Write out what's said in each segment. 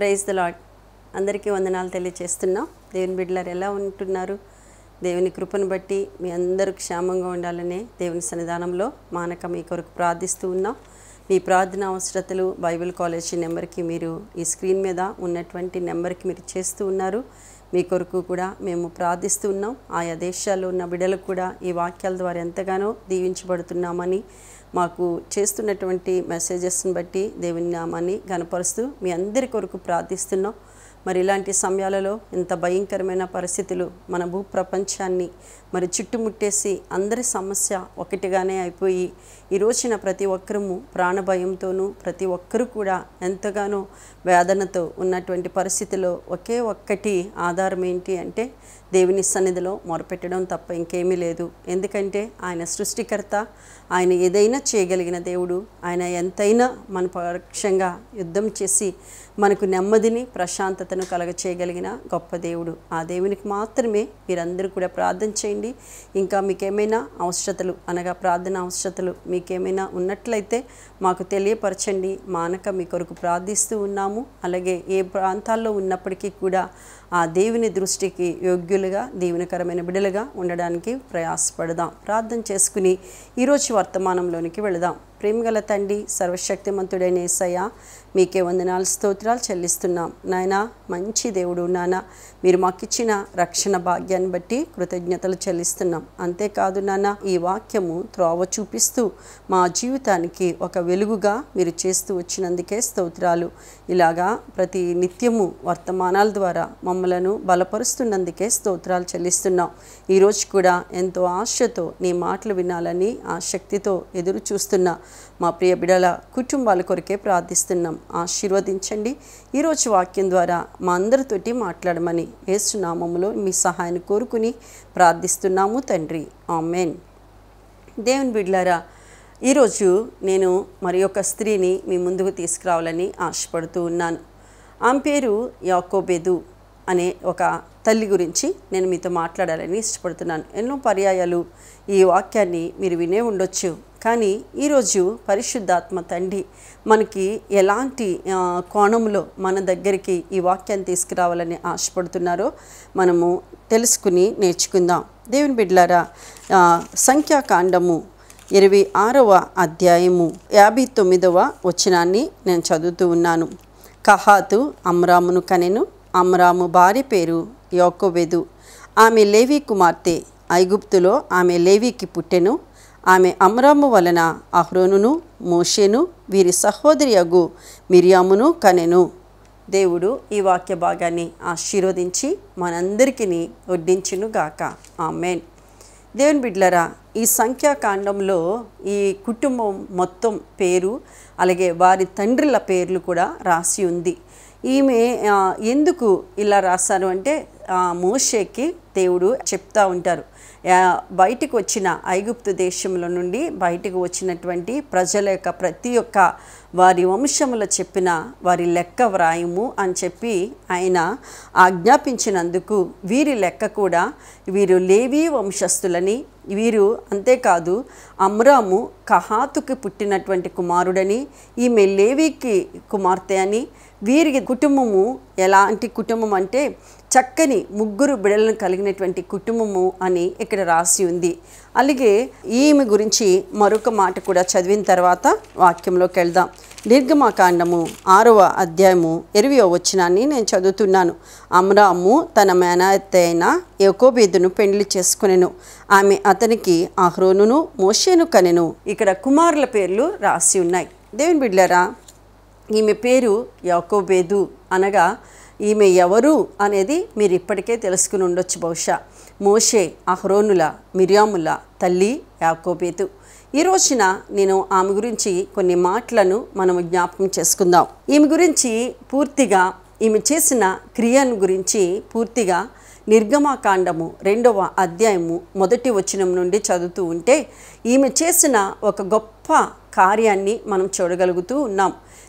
praise the lord అందరికీ వందనాలు తెలియచేస్తున్నాం దేవుని బిడ్డలారు ఎలా ఉంటున్నారు దేవుని కృపను బట్టి మీ అందరూ క్షేమంగా ఉండాలనే దేవుని సన్నిధానంలో మానక మీ కొరకు ప్రార్థిస్తూ ఉన్నాం మీ ప్రార్థన అవసరతలు బైబిల్ కాలేజీ నెంబర్కి మీరు ఈ స్క్రీన్ మీద ఉన్నటువంటి నెంబర్కి మీరు చేస్తూ ఉన్నారు మీ కొరకు కూడా మేము ప్రార్థిస్తూ ఉన్నాం ఆయా దేశాల్లో ఉన్న బిడ్డలకు కూడా ఈ వాక్యాల ద్వారా ఎంతగానో దీవించబడుతున్నామని మాకు చేస్తున్నటువంటి మెసేజెస్ని బట్టి దేవుని నామాన్ని గనపరుస్తూ మీ అందరి కొరకు ప్రార్థిస్తున్నాం మరి ఇలాంటి సమయాలలో ఇంత భయంకరమైన పరిస్థితులు మన భూప్రపంచాన్ని మరి చుట్టుముట్టేసి అందరి సమస్య ఒకటిగానే అయిపోయి ఈ రోజున ప్రతి ఒక్కరము ప్రాణభయంతోనూ ప్రతి ఒక్కరూ కూడా ఎంతగానో వేదనతో ఉన్నటువంటి పరిస్థితిలో ఒకే ఒక్కటి ఆధారం ఏంటి అంటే దేవుని సన్నిధిలో మొరపెట్టడం తప్ప ఇంకేమీ లేదు ఎందుకంటే ఆయన సృష్టికర్త ఆయన ఏదైనా చేయగలిగిన దేవుడు ఆయన ఎంతైనా మన పక్షంగా యుద్ధం చేసి మనకు నెమ్మదిని ప్రశాంతతను కలగ చేయగలిగిన గొప్ప దేవుడు ఆ దేవునికి మాత్రమే మీరందరూ కూడా ప్రార్థన చేయండి ఇంకా మీకేమైనా అవసరతలు అనగా ప్రార్థన అవసరతలు మీకేమైనా ఉన్నట్లయితే మాకు తెలియపరచండి మానక మీ కొరకు ప్రార్థిస్తూ ఉన్నాము అలాగే ఏ ప్రాంతాల్లో ఉన్నప్పటికీ కూడా ఆ దేవుని దృష్టికి యోగ్యులుగా దీవెనకరమైన బిడలుగా ఉండడానికి ప్రయాసపడదాం ప్రార్థన చేసుకుని ఈరోజు వర్తమానంలోనికి వెళదాం ప్రేమగల తండ్రి సర్వశక్తిమంతుడైన ఏసయ్య మీకే వందనాలు స్తోత్రాలు చెల్లిస్తున్నాం నాయన మంచి దేవుడు నాన్న మీరు మాకిచ్చిన రక్షణ భాగ్యాన్ని బట్టి కృతజ్ఞతలు చెల్లిస్తున్నాం అంతేకాదు నాన్న ఈ వాక్యము త్రోవ చూపిస్తూ మా జీవితానికి ఒక వెలుగుగా మీరు చేస్తూ వచ్చినందుకే స్తోత్రాలు ఇలాగా ప్రతి నిత్యము వర్తమానాల ద్వారా మమ్మలను బలపరుస్తున్నందుకే స్తోత్రాలు చెల్లిస్తున్నాం ఈరోజు కూడా ఎంతో ఆశతో నీ మాటలు వినాలని ఆసక్తితో ఎదురు చూస్తున్న మా ప్రియ బిడల కుటుంబాల కొరకే ప్రార్థిస్తున్నాం ఆశీర్వదించండి ఈరోజు వాక్యం ద్వారా మా అందరితోటి మాట్లాడమని ఏసునామములో మీ సహాయాన్ని కోరుకుని ప్రార్థిస్తున్నాము తండ్రి ఆమెన్ దేవుని బిడ్లారా ఈరోజు నేను మరి ఒక స్త్రీని మీ ముందుకు తీసుకురావాలని ఆశపడుతూ ఉన్నాను ఆమె పేరు యాకోబెదు అనే ఒక తల్లి గురించి నేను మీతో మాట్లాడాలని ఇష్టపడుతున్నాను ఎన్నో పర్యాయాలు ఈ వాక్యాన్ని మీరు వినే ఉండొచ్చు కానీ ఈరోజు పరిశుద్ధాత్మ తండ్రి మనకి ఎలాంటి ఆ, కోణంలో మన దగ్గరికి ఈ వాక్యాన్ని తీసుకురావాలని ఆశపడుతున్నారో మనము తెలుసుకుని నేర్చుకుందాం దేవుని బిడ్లారా ఆ, సంఖ్యాకాండము ఇరవై ఆరవ అధ్యాయము యాభై తొమ్మిదవ వచనాన్ని నేను చదువుతూ ఉన్నాను కహాతు అమ్రామును కనెను అమ్రాము భార్య పేరు యోకోబెదు ఆమె లేవి కుమార్తె ఐగుప్తులో ఆమె లేవికి పుట్టెను ఆమె అమ్రాము వలన అహ్రోనును మోషేను వీరి సహోదరి అగు మిరియామును కనెను దేవుడు ఈ వాక్య భాగాన్ని ఆశీర్వదించి మనందరికీ వడ్డించును గాక ఆమెన్ దేవుని బిడ్లరా ఈ సంఖ్యాకాండంలో ఈ కుటుంబం మొత్తం పేరు అలాగే వారి తండ్రుల పేర్లు కూడా రాసి ఉంది ఈమె ఆ, ఎందుకు ఇలా రాశారు అంటే ఆ, మోషేకి దేవుడు చెప్తా ఉంటారు ఆ, బయటికి వచ్చిన ఐగుప్తు దేశంలో నుండి బయటికి వచ్చినటువంటి ప్రజల యొక్క ప్రతి ఒక్క వారి వంశములో చెప్పిన వారి లెక్క వ్రాయము అని చెప్పి ఆయన ఆజ్ఞాపించినందుకు వీరి లెక్క కూడా వీరు లేవీ వంశస్థులని వీరు అంతేకాదు అమ్రాము కహాతుకి పుట్టినటువంటి కుమారుడని ఈమె లేవికి కుమార్తె అని వీరి కుటుంబము ఎలాంటి కుటుంబం అంటే చక్కని ముగ్గురు బిడలను కలిగినటువంటి కుటుంబము అని ఇక్కడ రాసి ఉంది అలాగే ఈమె గురించి మరొక మాట కూడా చదివిన తర్వాత వాక్యంలోకి వెళ్దాం నిర్గమాకాండము ఆరవ అధ్యాయము ఇరవయో వచనాన్ని నేను చదువుతున్నాను అమ్రాము తన మేనత్త అయిన యోకోబేదును పెండ్లి చేసుకునెను ఆమె అతనికి అహ్రోనును మోషేను కనెను ఇక్కడ కుమారుల పేర్లు రాసి ఉన్నాయి దేవుని బిడ్లరా ఈమె పేరు యాకోబేదు అనగా ఈమె ఎవరు అనేది మీరు ఇప్పటికే తెలుసుకుని ఉండొచ్చు బహుశా మోషే అహ్రోనుల మిర్యాముల తల్లి యాకోబేదు ఈ రోజున నేను ఆమె గురించి కొన్ని మాటలను మనం జ్ఞాపకం చేసుకుందాం ఈమె గురించి పూర్తిగా ఈమె చేసిన క్రియను గురించి పూర్తిగా నిర్గమాకాండము రెండవ అధ్యాయము మొదటి వచనం నుండి చదువుతూ ఉంటే ఈమె చేసిన ఒక గొప్ప కార్యాన్ని మనం చూడగలుగుతూ ఉన్నాం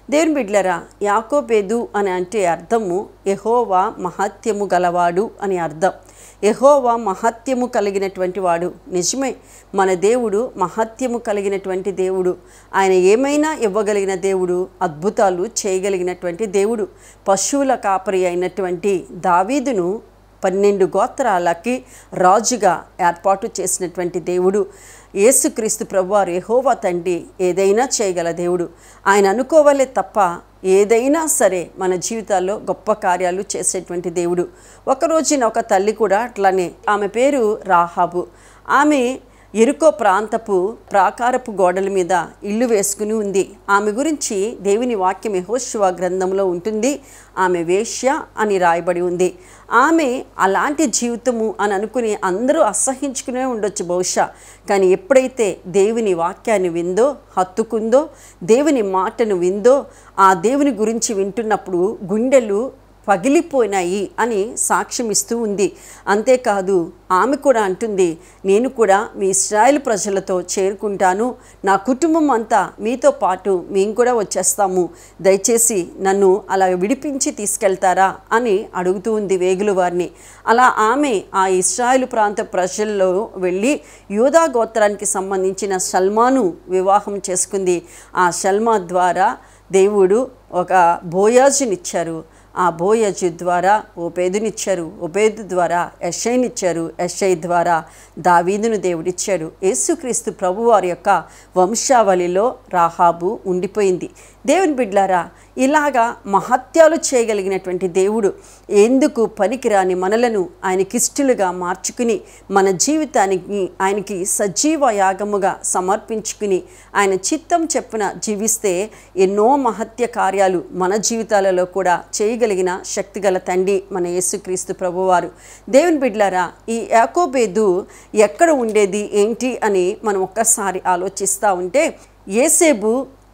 దేవుని బిడ్లరా యాకోబేదు అని అంటే అర్థము యెహోవా మహత్యము గలవాడు అని అర్థం యెహోవా మహత్యము కలిగినటువంటి వాడు నిజమే మన దేవుడు మహత్యము కలిగినటువంటి దేవుడు ఆయన ఏమైనా ఇవ్వగలిగిన దేవుడు అద్భుతాలు చేయగలిగినటువంటి దేవుడు పశువుల కాపరి అయినటువంటి దావీదును పన్నెండు గోత్రాలకి రాజుగా ఏర్పాటు చేసినటువంటి దేవుడు యేసుక్రీస్తు ప్రభువారు యెహోవా తండ్రి ఏదైనా చేయగల దేవుడు ఆయన అనుకోవాలే తప్ప ఏదైనా సరే మన జీవితాల్లో గొప్ప కార్యాలు చేసేటువంటి దేవుడు ఒక రోజున ఒక తల్లి కూడా అట్లానే ఆమె పేరు రాహాబు ఆమె ఎరుకో ప్రాంతపు ప్రాకారపు గోడల మీద ఇల్లు వేసుకుని ఉంది ఆమె గురించి దేవుని వాక్యం యెహోషువ గ్రంథంలో ఉంటుంది ఆమె వేశ్య అని రాయబడి ఉంది ఆమె అలాంటి జీవితము అని అనుకుని అందరూ అసహించుకునే ఉండొచ్చు బహుశా కానీ ఎప్పుడైతే దేవుని వాక్యాన్ని విందో హత్తుకుందో దేవుని మాటను విందో ఆ దేవుని గురించి వింటున్నప్పుడు గుండెలు పగిలిపోయినాయి అని సాక్ష్యం ఇస్తూ ఉంది అంతేకాదు ఆమె కూడా అంటుంది నేను కూడా మీ ఇస్రాయేల్ ప్రజలతో చేరుకుంటాను నా కుటుంబం అంతా మీతో పాటు మేము కూడా వచ్చేస్తాము దయచేసి నన్ను అలా విడిపించి తీసుకెళ్తారా అని అడుగుతూ ఉంది వేగులు వారిని అలా ఆమె ఆ ఇస్రాయేల్ ప్రాంత ప్రజల్లో వెళ్ళి యూదా గోత్రానికి సంబంధించిన సల్మాను వివాహం చేసుకుంది ఆ సల్మా ద్వారా దేవుడు ఒక బోయాజునిచ్చారు ఆ బోయజు ద్వారా ఓపేదునిచ్చారు ఓపేదు ద్వారా యషైనిచ్చారు యషై ద్వారా దావీదును దేవుడిచ్చాడు యేసుక్రీస్తు ప్రభువారి యొక్క వంశావళిలో రాహాబు ఉండిపోయింది దేవుని బిడ్లారా ఇలాగా మహత్యాలు చేయగలిగినటువంటి దేవుడు ఎందుకు పనికిరాని మనలను ఆయనకిష్టులుగా మార్చుకుని మన జీవితానికి ఆయనకి సజీవ యాగముగా సమర్పించుకుని ఆయన చిత్తం చెప్పున జీవిస్తే ఎన్నో మహత్య కార్యాలు మన జీవితాలలో కూడా చేయగలిగిన శక్తిగల తండ్రి మన యేసుక్రీస్తు ప్రభువారు దేవుని బిడ్లారా ఈ యాకోబేదు ఎక్కడ ఉండేది ఏంటి అని మనం ఒక్కసారి ఆలోచిస్తూ ఉంటే ఏసేబు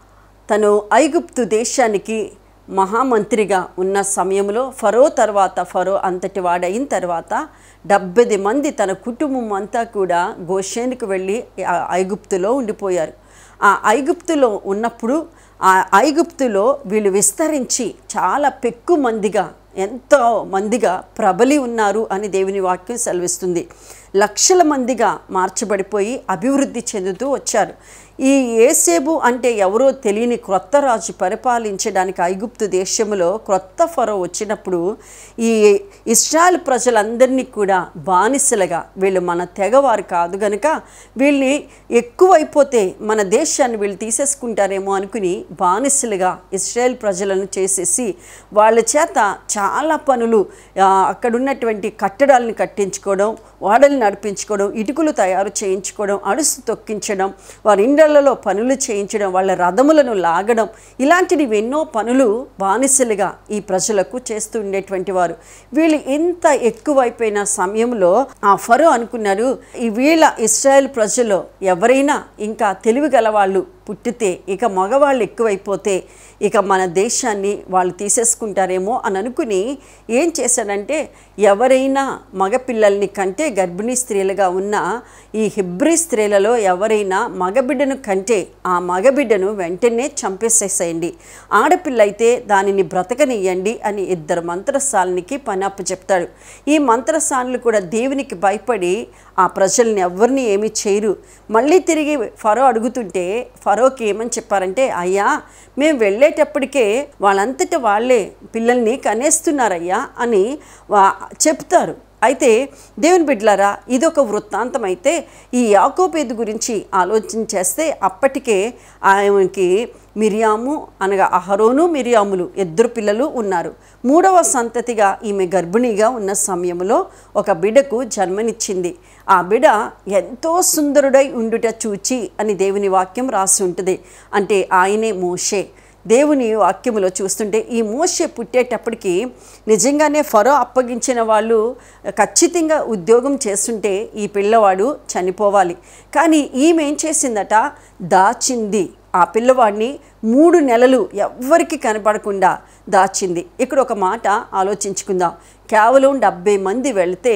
తను ఐగుప్తు దేశానికి మహామంత్రిగా ఉన్న సమయంలో ఫరో తర్వాత ఫరో అంతటి వాడైన తర్వాత డెబ్బై మంది తన కుటుంబం అంతా కూడా గోషేనికి వెళ్ళి ఆ ఐగుప్తులో ఉండిపోయారు ఆ ఐగుప్తులో ఉన్నప్పుడు ఆ ఐగుప్తులో వీళ్ళు విస్తరించి చాలా పెక్కు మందిగా ఎంతో మందిగా ప్రబలి ఉన్నారు అని దేవుని వాక్యం సెలవిస్తుంది లక్షల మందిగా మార్చబడిపోయి అభివృద్ధి చెందుతూ వచ్చారు ఈ ఏసేబు అంటే ఎవరో తెలియని క్రొత్త రాజు పరిపాలించడానికి ఐగుప్తు దేశంలో క్రొత్త ఫరో వచ్చినప్పుడు ఈ ఇస్రాయల్ ప్రజలందరినీ కూడా బానిసలుగా వీళ్ళు మన తెగవారు కాదు గనుక వీళ్ళని ఎక్కువైపోతే మన దేశాన్ని వీళ్ళు తీసేసుకుంటారేమో అనుకుని బానిసలుగా ఇస్రాయల్ ప్రజలను చేసేసి వాళ్ళ చేత చాలా పనులు ఆ, అక్కడ ఉన్నటువంటి కట్టడాలను కట్టించుకోవడం వాడలు నడిపించుకోవడం ఇటుకలు తయారు చేయించుకోవడం అడుసు తొక్కించడం వారి ఇండ్లలో పనులు చేయించడం వాళ్ళ రథములను లాగడం ఇలాంటివి ఎన్నో పనులు బానిసలుగా ఈ ప్రజలకు చేస్తూ ఉండేటువంటి వారు వీళ్ళు ఇంత ఎక్కువైపోయిన సమయంలో ఆ ఫరో అనుకున్నారు ఈ వీళ్ళ ఇస్రాయేల్ ప్రజలు ఎవరైనా ఇంకా తెలివి గల వాళ్ళు పుట్టితే ఇక మగవాళ్ళు ఎక్కువైపోతే ఇక మన దేశాన్ని వాళ్ళు తీసేసుకుంటారేమో అని అనుకుని ఏం చేశాడంటే ఎవరైనా మగపిల్లల్ని కంటే గర్భిణీ స్త్రీలుగా ఉన్న ఈ హిబ్రీ స్త్రీలలో ఎవరైనా మగబిడ్డను కంటే ఆ మగబిడ్డను వెంటనే చంపేసేసేయండి ఆడపిల్ల అయితే దానిని బ్రతకనియ్యండి అని ఇద్దరు మంత్రసాలనికి పని చెప్తాడు ఈ మంత్రసానులు కూడా దేవునికి భయపడి ఆ ప్రజల్ని ఎవరిని ఏమీ చేయరు మళ్ళీ తిరిగి ఫరో అడుగుతుంటే ఫరోకి ఏమని చెప్పారంటే అయ్యా మేము వెళ్ళేటప్పటికే వాళ్ళంతట వాళ్ళే పిల్లల్ని కనేస్తున్నారయ్యా అని వా- చెప్తారు అయితే దేవుని బిడ్డలారా ఇదొక వృత్తాంతం అయితే ఈ యాకోబేదు గురించి ఆలోచన చేస్తే అప్పటికే ఆయనకి మిరియాము అనగా అహరోను మిరియాములు ఇద్దరు పిల్లలు ఉన్నారు మూడవ సంతతిగా ఈమె గర్భిణిగా ఉన్న సమయంలో ఒక బిడకు జన్మనిచ్చింది ఆ బిడ ఎంతో సుందరుడై ఉండుట చూచి అని దేవుని వాక్యం రాసి ఉంటుంది అంటే ఆయనే మోషే దేవుని వాక్యములో చూస్తుంటే ఈ మోషే పుట్టేటప్పటికి నిజంగానే ఫరో అప్పగించిన వాళ్ళు ఖచ్చితంగా ఉద్యోగం చేస్తుంటే ఈ పిల్లవాడు చనిపోవాలి కానీ ఈమె ఏం చేసిందట దాచింది ఆ పిల్లవాడిని మూడు నెలలు ఎవ్వరికి కనపడకుండా దాచింది ఇక్కడ ఒక మాట ఆలోచించుకుందాం కేవలం డెబ్బై మంది వెళితే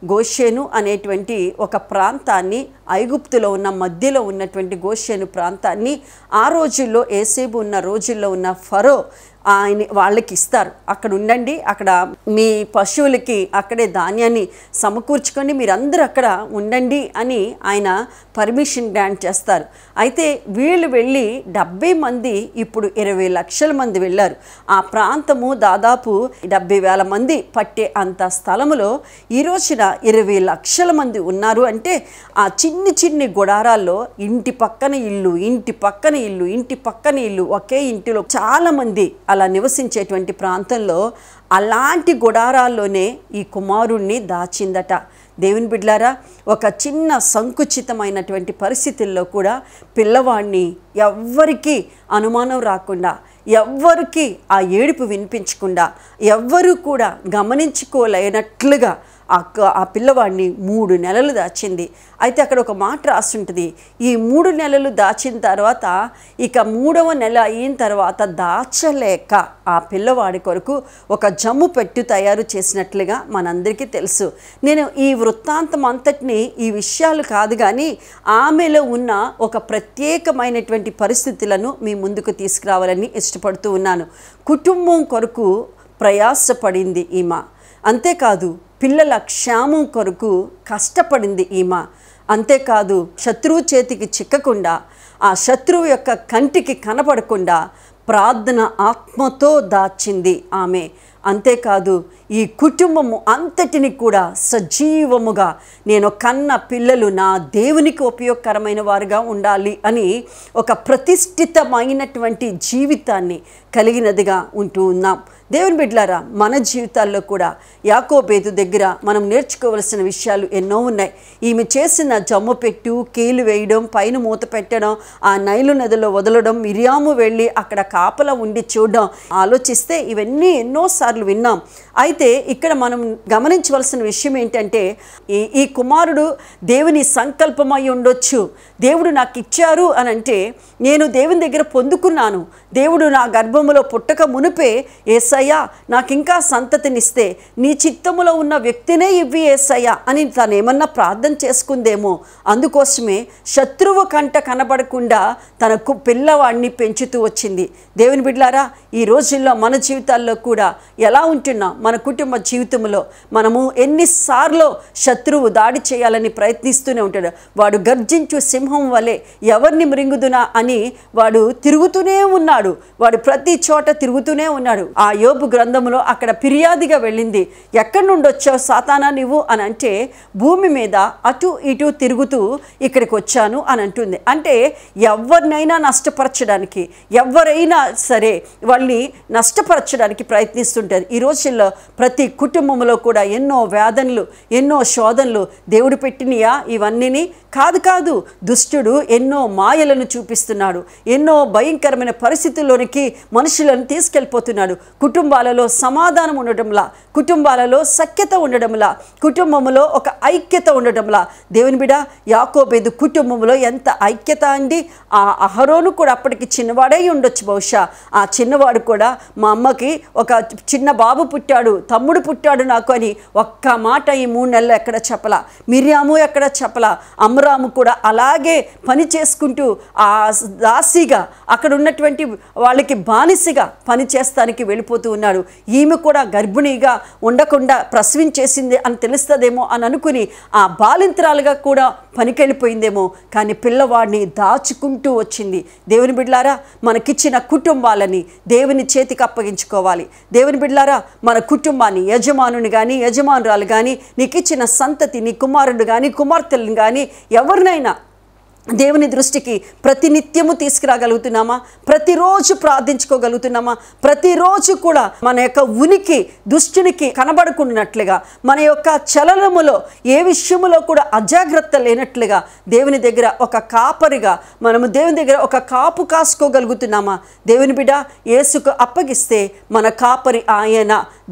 గోషేను అనేటువంటి ఒక ప్రాంతాన్ని ఐగుప్తులో ఉన్న మధ్యలో ఉన్నటువంటి గోషేను ప్రాంతాన్ని ఆ రోజుల్లో ఏసేబు ఉన్న రోజుల్లో ఉన్న ఫరో ఆయన వాళ్ళకి ఇస్తారు అక్కడ ఉండండి అక్కడ మీ పశువులకి అక్కడే ధాన్యాన్ని సమకూర్చుకొని మీరందరూ అక్కడ ఉండండి అని ఆయన పర్మిషన్ గ్రాంట్ చేస్తారు అయితే వీళ్ళు వెళ్ళి డెబ్బై మంది ఇప్పుడు ఇరవై లక్షల మంది వెళ్ళారు ఆ ప్రాంతము దాదాపు డెబ్బై వేల మంది పట్టే అంత స్థలములో ఈ రోజున ఇరవై లక్షల మంది ఉన్నారు అంటే ఆ చిన్ని చిన్ని గుడారాల్లో ఇంటి పక్కన ఇల్లు ఇంటి పక్కన ఇల్లు ఇంటి పక్కన ఇల్లు ఒకే ఇంటిలో చాలామంది అలా నివసించేటువంటి ప్రాంతంలో అలాంటి గుడారాల్లోనే ఈ కుమారుణ్ణి దాచిందట దేవుని బిడ్లారా ఒక చిన్న సంకుచితమైనటువంటి పరిస్థితుల్లో కూడా పిల్లవాడిని ఎవ్వరికీ అనుమానం రాకుండా ఎవ్వరికి ఆ ఏడుపు వినిపించకుండా ఎవ్వరూ కూడా గమనించుకోలేనట్లుగా ఆ క- ఆ పిల్లవాడిని మూడు నెలలు దాచింది అయితే అక్కడ ఒక మాట రాస్తుంటుంది ఈ మూడు నెలలు దాచిన తర్వాత ఇక మూడవ నెల అయిన తర్వాత దాచలేక ఆ పిల్లవాడి కొరకు ఒక జమ్ము పెట్టు తయారు చేసినట్లుగా మనందరికీ తెలుసు నేను ఈ వృత్తాంతం అంతటిని ఈ విషయాలు కాదు కానీ ఆమెలో ఉన్న ఒక ప్రత్యేకమైనటువంటి పరిస్థితులను మీ ముందుకు తీసుకురావాలని ఇష్టపడుతూ ఉన్నాను కుటుంబం కొరకు ప్రయాసపడింది ఈమె అంతేకాదు పిల్లల క్షేమం కొరకు కష్టపడింది ఈమె అంతేకాదు శత్రువు చేతికి చిక్కకుండా ఆ శత్రువు యొక్క కంటికి కనపడకుండా ప్రార్థన ఆత్మతో దాచింది ఆమె అంతేకాదు ఈ కుటుంబము అంతటిని కూడా సజీవముగా నేను కన్న పిల్లలు నా దేవునికి ఉపయోగకరమైన వారుగా ఉండాలి అని ఒక ప్రతిష్ఠితమైనటువంటి జీవితాన్ని కలిగినదిగా ఉంటూ ఉన్నాం దేవుని బిడ్లారా మన జీవితాల్లో కూడా యాకోబేదు దగ్గర మనం నేర్చుకోవలసిన విషయాలు ఎన్నో ఉన్నాయి ఈమె చేసిన జమ్ము పెట్టు కీలు వేయడం పైన మూత పెట్టడం ఆ నైలు నదిలో వదలడం మిరియాము వెళ్ళి అక్కడ కాపలా ఉండి చూడడం ఆలోచిస్తే ఇవన్నీ ఎన్నోసార్లు విన్నాం అయితే ఇక్కడ మనం గమనించవలసిన విషయం ఏంటంటే ఈ ఈ కుమారుడు దేవుని సంకల్పమై ఉండొచ్చు దేవుడు నాకు ఇచ్చారు అని అంటే నేను దేవుని దగ్గర పొందుకున్నాను దేవుడు నా గర్భములో పుట్టక మునిపే ఏసయ్యా నాకు ఇంకా సంతతినిస్తే నీ చిత్తములో ఉన్న వ్యక్తినే ఇవ్వి ఏసయ్యా అని తను ఏమన్నా ప్రార్థన చేసుకుందేమో అందుకోసమే శత్రువు కంట కనబడకుండా తనకు పిల్లవాడిని పెంచుతూ వచ్చింది దేవుని బిడ్లారా ఈ రోజుల్లో మన జీవితాల్లో కూడా ఎలా ఉంటున్నాం మన కుటుంబ జీవితంలో మనము ఎన్నిసార్లు శత్రువు దాడి చేయాలని ప్రయత్నిస్తూనే ఉంటాడు వాడు గర్జించు సింహం వలె ఎవరిని మృంగుదునా అని వాడు తిరుగుతూనే ఉన్నాడు వాడు ప్రతి చోట తిరుగుతూనే ఉన్నాడు ఆ యోబు గ్రంథంలో అక్కడ ఫిర్యాదిగా వెళ్ళింది ఎక్కడి నుండి వచ్చావు సాతానా నువ్వు అని అంటే భూమి మీద అటు ఇటు తిరుగుతూ ఇక్కడికి వచ్చాను అని అంటుంది అంటే ఎవరినైనా నష్టపరచడానికి ఎవరైనా సరే వాళ్ళని నష్టపరచడానికి ప్రయత్నిస్తుంటారు ఈ రోజుల్లో ప్రతి కుటుంబంలో కూడా ఎన్నో వేదనలు ఎన్నో శోధనలు దేవుడు పెట్టినయా ఇవన్నీని కాదు కాదు దుష్టుడు ఎన్నో మాయలను చూపిస్తున్నాడు ఎన్నో భయంకరమైన పరిస్థితుల్లోనికి మనుషులను తీసుకెళ్ళిపోతున్నాడు కుటుంబాలలో సమాధానం ఉండడంలా కుటుంబాలలో సఖ్యత ఉండడంలా కుటుంబంలో ఒక ఐక్యత ఉండడంలా దేవుని బిడ యాకోబేదు కుటుంబంలో ఎంత ఐక్యత అండి ఆ అహరోను కూడా అప్పటికి చిన్నవాడై ఉండొచ్చు బహుశా ఆ చిన్నవాడు కూడా మా అమ్మకి ఒక చిన్న బాబు పుట్టాడు తమ్ముడు పుట్టాడు నాకు అని ఒక్క మాట ఈ మూడు నెలలు ఎక్కడ చెప్పలా మిరియాము ఎక్కడ చెప్పలా అమరాము కూడా అలాగే పని చేసుకుంటూ ఆ దాసిగా అక్కడ ఉన్నటువంటి వాళ్ళకి బానిసగా పని చేస్తానికి వెళ్ళిపోతూ ఉన్నాడు ఈమె కూడా గర్భిణీగా ఉండకుండా ప్రసవించేసింది అని తెలుస్తుందేమో అని అనుకుని ఆ బాలింతరాలుగా కూడా పనికెళ్ళిపోయిందేమో కానీ పిల్లవాడిని దాచుకుంటూ వచ్చింది దేవుని బిడ్లారా మనకిచ్చిన కుటుంబాలని దేవుని చేతికి అప్పగించుకోవాలి దేవుని బిడ్లారా మన కుటుంబాన్ని యజమానుని కానీ యజమానురాలు కానీ నీకు ఇచ్చిన సంతతి నీ కుమారుడు కానీ కుమార్తెలను కానీ ఎవరినైనా దేవుని దృష్టికి ప్రతినిత్యము తీసుకురాగలుగుతున్నామా ప్రతిరోజు ప్రార్థించుకోగలుగుతున్నామా ప్రతిరోజు కూడా మన యొక్క ఉనికి దుష్టునికి కనబడుకున్నట్లుగా మన యొక్క చలనములో ఏ విషయములో కూడా అజాగ్రత్త లేనట్లుగా దేవుని దగ్గర ఒక కాపరిగా మనము దేవుని దగ్గర ఒక కాపు కాసుకోగలుగుతున్నామా దేవుని బిడ్డ యేసుకు అప్పగిస్తే మన కాపరి ఆయన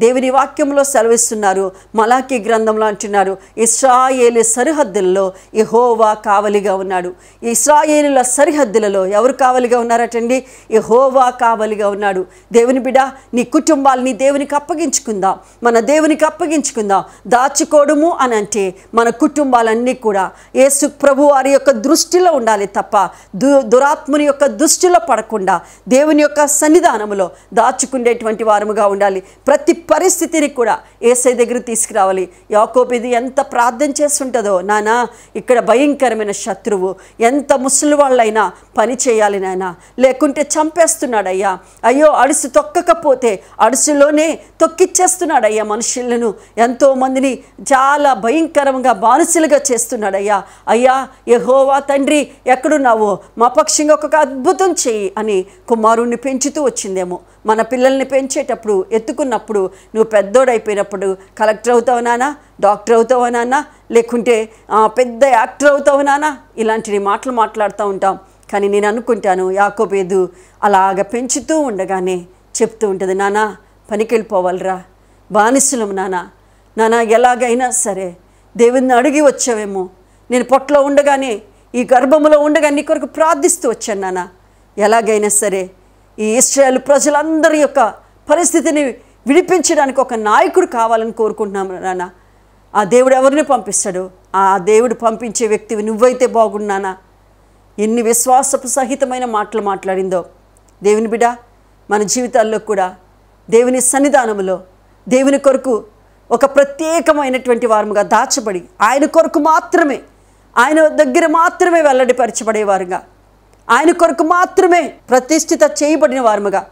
దేవుని వాక్యంలో సెలవిస్తున్నారు మలాకి గ్రంథంలో అంటున్నారు ఇస్రాయేలు సరిహద్దుల్లో యెహోవా కావలిగా ఉన్నాడు ఇస్రాయేలుల సరిహద్దులలో ఎవరు కావలిగా ఉన్నారటండి యెహోవా కావలిగా ఉన్నాడు దేవుని బిడ్డ నీ కుటుంబాలని దేవునికి అప్పగించుకుందాం మన దేవునికి అప్పగించుకుందాం దాచుకోవడము అని అంటే మన కుటుంబాలన్నీ కూడా యేసు ప్రభు వారి యొక్క దృష్టిలో ఉండాలి తప్ప దు దురాత్ముని యొక్క దృష్టిలో పడకుండా దేవుని యొక్క సన్నిధానంలో దాచుకునేటువంటి వారముగా ఉండాలి ప్రతి పరిస్థితిని కూడా ఏసై దగ్గర తీసుకురావాలి యాకోబు ఇది ఎంత ప్రార్థన చేస్తుంటుందో నానా ఇక్కడ భయంకరమైన శత్రువు ఎంత ముసలి వాళ్ళైనా పని చేయాలి నాయన లేకుంటే చంపేస్తున్నాడయ్యా అయ్యో అడుసు తొక్కకపోతే అడుసులోనే తొక్కిచ్చేస్తున్నాడయ్యా మనుషులను ఎంతో మందిని చాలా భయంకరంగా బానిసలుగా చేస్తున్నాడయ్యా అయ్యా యెహోవా తండ్రి ఎక్కడున్నావో మా పక్షంగా ఒక అద్భుతం చెయ్యి అని కుమారుణ్ణి పెంచుతూ వచ్చిందేమో మన పిల్లల్ని పెంచేటప్పుడు ఎత్తుకున్నప్పుడు నువ్వు పెద్దోడైపోయినప్పుడు కలెక్టర్ అవుతావు నానా డాక్టర్ అవుతావా నాన్న లేకుంటే ఆ, పెద్ద యాక్టర్ అవుతావు నానా ఇలాంటి మాటలు మాట్లాడుతూ ఉంటాం కానీ నేను అనుకుంటాను యాకోబేదు అలాగ పెంచుతూ ఉండగానే చెప్తూ ఉంటుంది నానా పనికి వెళ్ళిపోవాలిరా బానిసలం నానా నానా ఎలాగైనా సరే దేవుని అడిగి వచ్చావేమో నేను పొట్టలో ఉండగానే ఈ గర్భములో ఉండగా నీ కొరకు ప్రార్థిస్తూ వచ్చాను నాన్న ఎలాగైనా సరే ఈ ఇస్రాయేల్ ప్రజలందరి యొక్క పరిస్థితిని విడిపించడానికి ఒక నాయకుడు కావాలని కోరుకుంటున్నాము నాన్న ఆ దేవుడు ఎవరిని పంపిస్తాడు ఆ దేవుడు పంపించే వ్యక్తివి నువ్వైతే బాగున్నానా ఎన్ని విశ్వాసపు సహితమైన మాటలు మాట్లాడిందో దేవుని బిడ మన జీవితాల్లో కూడా దేవుని సన్నిధానములో దేవుని కొరకు ఒక ప్రత్యేకమైనటువంటి వారముగా దాచబడి ఆయన కొరకు మాత్రమే ఆయన దగ్గర మాత్రమే వెల్లడిపరచబడేవారుగా ఆయన కొరకు మాత్రమే ప్రతిష్ఠిత చేయబడిన వారముగా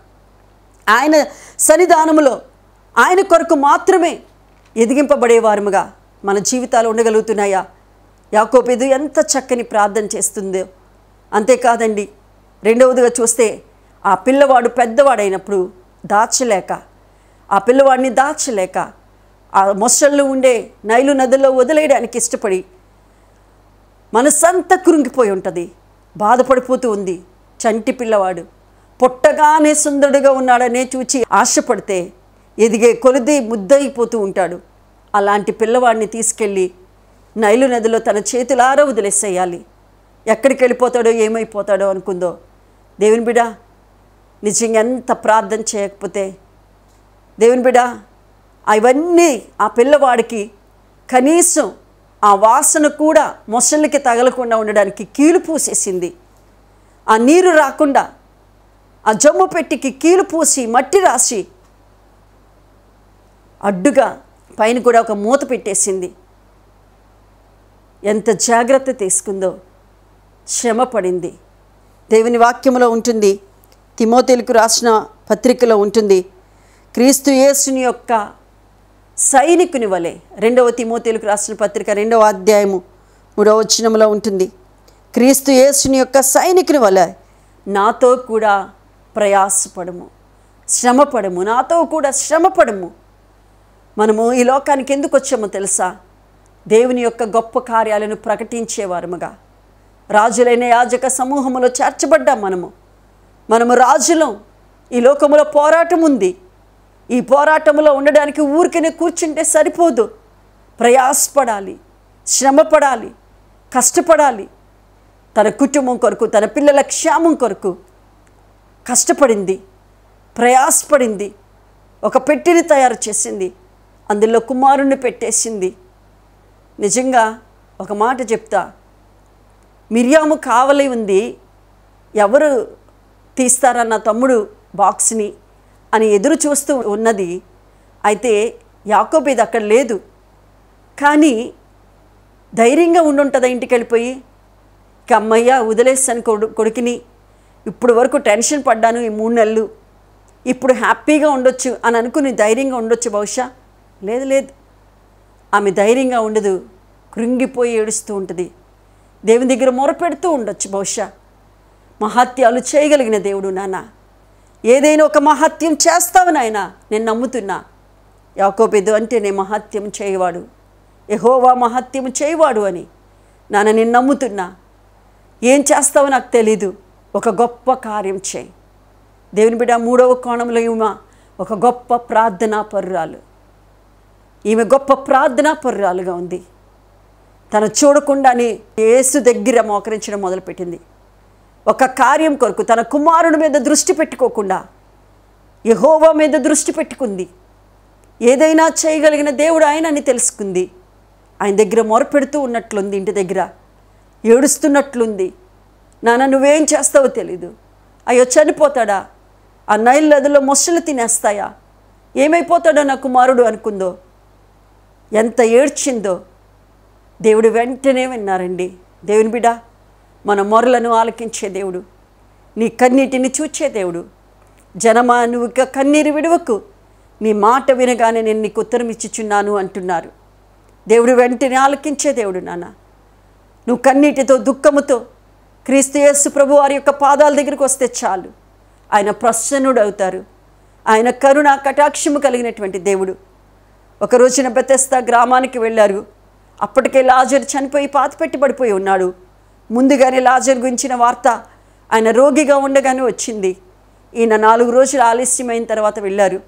ఆయన సన్నిధానములో ఆయన కొరకు మాత్రమే ఎదిగింపబడేవారముగా మన జీవితాలు ఉండగలుగుతున్నాయా యాకోబేదు ఎంత చక్కని ప్రార్థన చేస్తుందో అంతేకాదండి రెండవదిగా చూస్తే ఆ పిల్లవాడు పెద్దవాడైనప్పుడు దాచలేక ఆ పిల్లవాడిని దాచలేక ఆ మొసళ్ళు ఉండే నైలు నదిలో వదిలేయడానికి ఇష్టపడి మనసంతా కృంగిపోయి ఉంటుంది బాధపడిపోతూ ఉంది చంటి పిల్లవాడు పుట్టగానే సుందరుడుగా ఉన్నాడనే చూచి ఆశపడితే ఎదిగే కొలిది ముద్దయిపోతూ ఉంటాడు అలాంటి పిల్లవాడిని తీసుకెళ్ళి నైలు నదిలో తన చేతులారా వదిలేసేయాలి ఎక్కడికి వెళ్ళిపోతాడో ఏమైపోతాడో అనుకుందో దేవుని బిడ నిజంగా ఎంత ప్రార్థన చేయకపోతే దేవుని బిడ అవన్నీ ఆ పిల్లవాడికి కనీసం ఆ వాసన కూడా మొసళ్ళకి తగలకుండా ఉండడానికి కీలు పూసేసింది ఆ నీరు రాకుండా ఆ జమ్ము పెట్టికి కీలు పూసి మట్టి రాసి అడ్డుగా పైన కూడా ఒక మూత పెట్టేసింది ఎంత జాగ్రత్త తీసుకుందో శ్రమ పడింది దేవుని వాక్యములో ఉంటుంది తిమోతేలకు రాసిన పత్రికలో ఉంటుంది క్రీస్తు యేసుని యొక్క సైనికుని వలె రెండవ తిమోతేలకు రాసిన పత్రిక రెండవ అధ్యాయము మూడవ వచనంలో ఉంటుంది క్రీస్తు యేసుని యొక్క సైనికుని వలె నాతో కూడా ప్రయాసపడము శ్రమపడము నాతో కూడా శ్రమపడము మనము ఈ లోకానికి ఎందుకు వచ్చామో తెలుసా దేవుని యొక్క గొప్ప కార్యాలను ప్రకటించేవారముగా రాజులైన యాజక సమూహములో చేర్చబడ్డాం మనము మనము రాజులం ఈ లోకములో పోరాటం ఉంది ఈ పోరాటంలో ఉండడానికి ఊరికనే కూర్చుంటే సరిపోదు ప్రయాసపడాలి శ్రమపడాలి కష్టపడాలి తన కుటుంబం కొరకు తన పిల్లల క్షేమం కొరకు కష్టపడింది ప్రయాసపడింది ఒక పెట్టిని తయారు చేసింది అందులో కుమారుణ్ణి పెట్టేసింది నిజంగా ఒక మాట చెప్తా మిరియాము కావలి ఉంది ఎవరు తీస్తారన్న తమ్ముడు బాక్స్ని అని ఎదురు చూస్తూ ఉన్నది అయితే యాకోబు ఇది అక్కడ లేదు కానీ ధైర్యంగా ఉండుంటుందా ఇంటికి వెళ్ళిపోయి ఇక అమ్మయ్య వదిలేసాను కొడు కొడుకుని ఇప్పుడు వరకు టెన్షన్ పడ్డాను ఈ మూడు నెలలు ఇప్పుడు హ్యాపీగా ఉండొచ్చు అని అనుకుని ధైర్యంగా ఉండొచ్చు బహుశా లేదు లేదు ఆమె ధైర్యంగా ఉండదు కృంగిపోయి ఏడుస్తూ ఉంటుంది దేవుని దగ్గర మొరపెడుతూ ఉండొచ్చు బహుశా మహత్యాలు చేయగలిగిన దేవుడు నాన్న ఏదైనా ఒక మహత్యం చేస్తావు నాయన నేను నమ్ముతున్నా యాకోబెదు అంటే నేను మహత్యం చేయవాడు యహోవా మహత్యం చేయవాడు అని నాన్న నేను నమ్ముతున్నా ఏం చేస్తావో నాకు తెలీదు ఒక గొప్ప కార్యం చేయి దేవుని బిడ్డ మూడవ కోణంలో ఇవ్వ ఒక గొప్ప ప్రార్థనా పరురాలు ఈమె గొప్ప ప్రార్థనా పరురాలుగా ఉంది తను చూడకుండానే యేసు దగ్గర మోకరించడం మొదలుపెట్టింది ఒక కార్యం కొరకు తన కుమారుడి మీద దృష్టి పెట్టుకోకుండా యహోవా మీద దృష్టి పెట్టుకుంది ఏదైనా చేయగలిగిన దేవుడు ఆయన అని తెలుసుకుంది ఆయన దగ్గర మొరపెడుతూ ఉన్నట్లుంది ఇంటి దగ్గర ఏడుస్తున్నట్లుంది నాన్న నువ్వేం చేస్తావో తెలీదు అయ్యో చనిపోతాడా ఆ నైల్ నదిలో మొసలు తినేస్తాయా ఏమైపోతాడో నా కుమారుడు అనుకుందో ఎంత ఏడ్చిందో దేవుడు వెంటనే విన్నారండి దేవుని బిడ్డ మన మొరలను ఆలకించే దేవుడు నీ కన్నీటిని చూచే దేవుడు జనమా నువ్వు ఇక కన్నీరు విడవకు నీ మాట వినగానే నేను నీకు ఉత్తరం ఇచ్చిచున్నాను అంటున్నారు దేవుడు వెంటనే ఆలకించే దేవుడు నాన్న నువ్వు కన్నీటితో దుఃఖముతో క్రీస్తు యేసు ప్రభు వారి యొక్క పాదాల దగ్గరికి వస్తే చాలు ఆయన ప్రసన్నుడు అవుతారు ఆయన కరుణ కటాక్షము కలిగినటువంటి దేవుడు ఒక రోజున బెతెస్తా గ్రామానికి వెళ్ళారు అప్పటికే లాజర్ చనిపోయి పాతిపెట్టి పడిపోయి ఉన్నాడు ముందుగానే లాజర్ గురించిన వార్త ఆయన రోగిగా ఉండగానే వచ్చింది ఈయన నాలుగు రోజులు ఆలస్యమైన తర్వాత వెళ్ళారు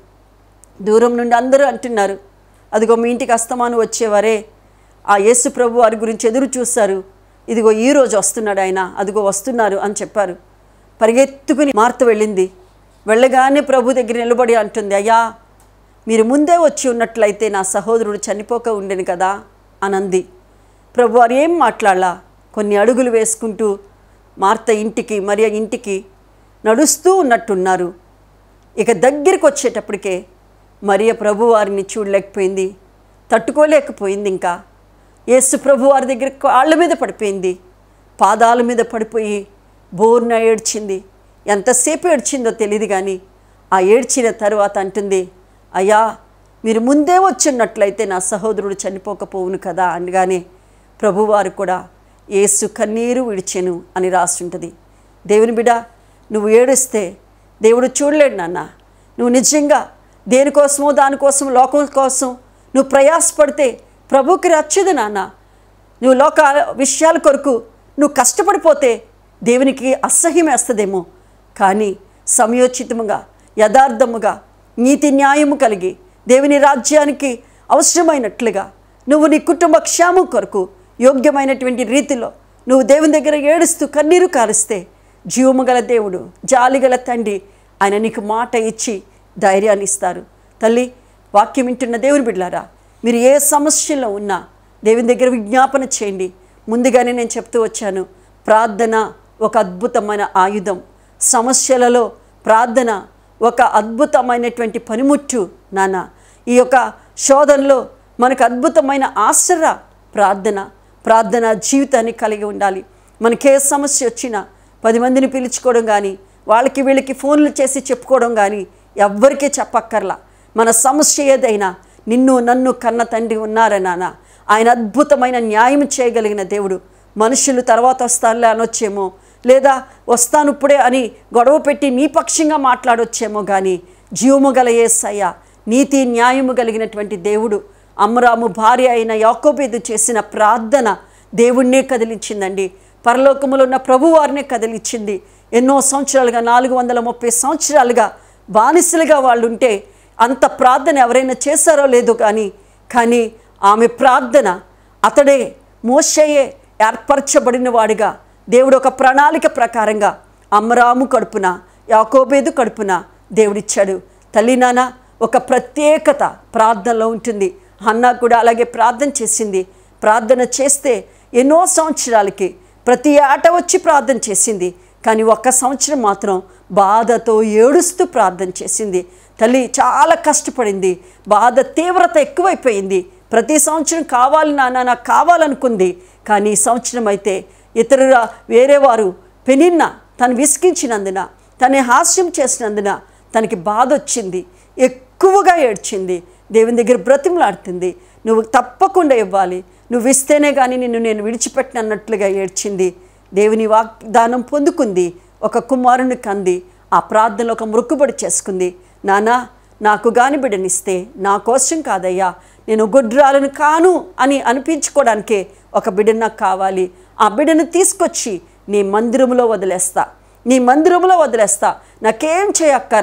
దూరం నుండి అందరూ అంటున్నారు అదిగో మీ ఇంటికి అస్తమాను వచ్చేవారే ఆ యేసు ప్రభు వారి గురించి ఎదురు చూస్తారు ఇదిగో ఈ రోజు వస్తున్నాడు ఆయన అదిగో వస్తున్నారు అని చెప్పారు పరిగెత్తుకుని మార్త వెళ్ళింది వెళ్ళగానే ప్రభు దగ్గర నిలబడి అంటుంది అయ్యా మీరు ముందే వచ్చి ఉన్నట్లయితే నా సహోదరుడు చనిపోక ఉండేను కదా అనంది ప్రభు వారు ఏం మాట్లాడలా కొన్ని అడుగులు వేసుకుంటూ మార్త ఇంటికి మరియ ఇంటికి నడుస్తూ ఉన్నట్టున్నారు ఇక దగ్గరికి వచ్చేటప్పటికే మరియ ప్రభువారిని చూడలేకపోయింది తట్టుకోలేకపోయింది ఇంకా యేసు ప్రభువారి దగ్గర కాళ్ళ మీద పడిపోయింది పాదాల మీద పడిపోయి బోర్న ఏడ్చింది ఎంతసేపు ఏడ్చిందో తెలియదు కానీ ఆ ఏడ్చిన తరువాత అంటుంది అయ్యా మీరు ముందే వచ్చినట్లయితే నా సహోదరుడు చనిపోకపోవును కదా అనగానే ప్రభువారు కూడా ఏసు కన్నీరు విడిచెను అని రాస్తుంటుంది దేవుని బిడ నువ్వు ఏడుస్తే దేవుడు చూడలేడు నాన్న నువ్వు నిజంగా దేనికోసమో దానికోసం లోకం కోసం నువ్వు ప్రయాసపడితే ప్రభుకి రచ్చదు నాన్న నువ్వు లోక విషయాల కొరకు నువ్వు కష్టపడిపోతే దేవునికి అసహ్యం వేస్తుందేమో కానీ సమయోచితముగా యథార్థముగా నీతి న్యాయము కలిగి దేవుని రాజ్యానికి అవసరమైనట్లుగా నువ్వు నీ కుటుంబ క్షేమం కొరకు యోగ్యమైనటువంటి రీతిలో నువ్వు దేవుని దగ్గర ఏడుస్తూ కన్నీరు కారుస్తే జీవము గల దేవుడు జాలిగల తండ్రి ఆయన నీకు మాట ఇచ్చి ధైర్యాన్ని ఇస్తారు తల్లి వాక్యం వింటున్న దేవుని బిడ్డారా మీరు ఏ సమస్యలో ఉన్నా దేవుని దగ్గర విజ్ఞాపన చేయండి ముందుగానే నేను చెప్తూ వచ్చాను ప్రార్థన ఒక అద్భుతమైన ఆయుధం సమస్యలలో ప్రార్థన ఒక అద్భుతమైనటువంటి పనిముట్టు నాన్న ఈ యొక్క శోధనలో మనకు అద్భుతమైన ఆశ్ర ప్రార్థన ప్రార్థన జీవితాన్ని కలిగి ఉండాలి మనకే సమస్య వచ్చినా పది మందిని పిలుచుకోవడం కానీ వాళ్ళకి వీళ్ళకి ఫోన్లు చేసి చెప్పుకోవడం కానీ ఎవ్వరికీ చెప్పక్కర్లా మన సమస్య ఏదైనా నిన్ను నన్ను కన్న తండ్రి ఉన్నారా నాన్న ఆయన అద్భుతమైన న్యాయం చేయగలిగిన దేవుడు మనుషులు తర్వాత వస్తానులే అనొచ్చేమో లేదా వస్తాను ఇప్పుడే అని గొడవ పెట్టి నీ పక్షంగా మాట్లాడొచ్చేమో కానీ జీవము గల ఏసయ్య నీతి న్యాయము కలిగినటువంటి దేవుడు అమ్మరాము భార్య అయిన యాకోబేదు చేసిన ప్రార్థన దేవుణ్ణే కదిలించిందండి పరలోకములో ఉన్న ప్రభువారినే కదిలించింది ఎన్నో సంవత్సరాలుగా నాలుగు వందల ముప్పై సంవత్సరాలుగా బానిసలుగా వాళ్ళు ఉంటే అంత ప్రార్థన ఎవరైనా చేశారో లేదో కానీ కానీ ఆమె ప్రార్థన అతడే మోషయే ఏర్పరచబడిన వాడిగా దేవుడు ఒక ప్రణాళిక ప్రకారంగా అమ్మరాము కడుపున యాకోబేదు కడుపున దేవుడిచ్చాడు తల్లి నాన్న ఒక ప్రత్యేకత ప్రార్థనలో ఉంటుంది హన్నా కూడా అలాగే ప్రార్థన చేసింది ప్రార్థన చేస్తే ఎన్నో సంవత్సరాలకి ప్రతి ఏట వచ్చి ప్రార్థన చేసింది కానీ ఒక్క సంవత్సరం మాత్రం బాధతో ఏడుస్తూ ప్రార్థన చేసింది తల్లి చాలా కష్టపడింది బాధ తీవ్రత ఎక్కువైపోయింది ప్రతి సంవత్సరం కావాలి నాన్న నాకు కావాలనుకుంది కానీ ఈ సంవత్సరం అయితే ఇతరుల వేరే వారు పెనిన్న తను విసిగించినందున తన హాస్యం చేసినందున తనకి బాధ వచ్చింది ఎక్కువగా ఏడ్చింది దేవుని దగ్గర బ్రతిమలాడుతుంది నువ్వు తప్పకుండా ఇవ్వాలి నువ్వు ఇస్తేనే కానీ నిన్ను నేను విడిచిపెట్టినన్నట్లుగా ఏడ్చింది దేవుని వాగ్దానం పొందుకుంది ఒక కుమారుని కంది ఆ ప్రార్థనలో ఒక మృక్కుబడి చేసుకుంది నానా నాకు గాని బిడ్డనిస్తే నా కోసం కాదయ్యా నేను గుడ్రాలను కాను అని అనిపించుకోవడానికే ఒక బిడ్డ నాకు కావాలి ఆ బిడ్డను తీసుకొచ్చి నీ మందిరంలో వదిలేస్తా నీ మందిరంలో వదిలేస్తా నాకేం చేయక్కర్లా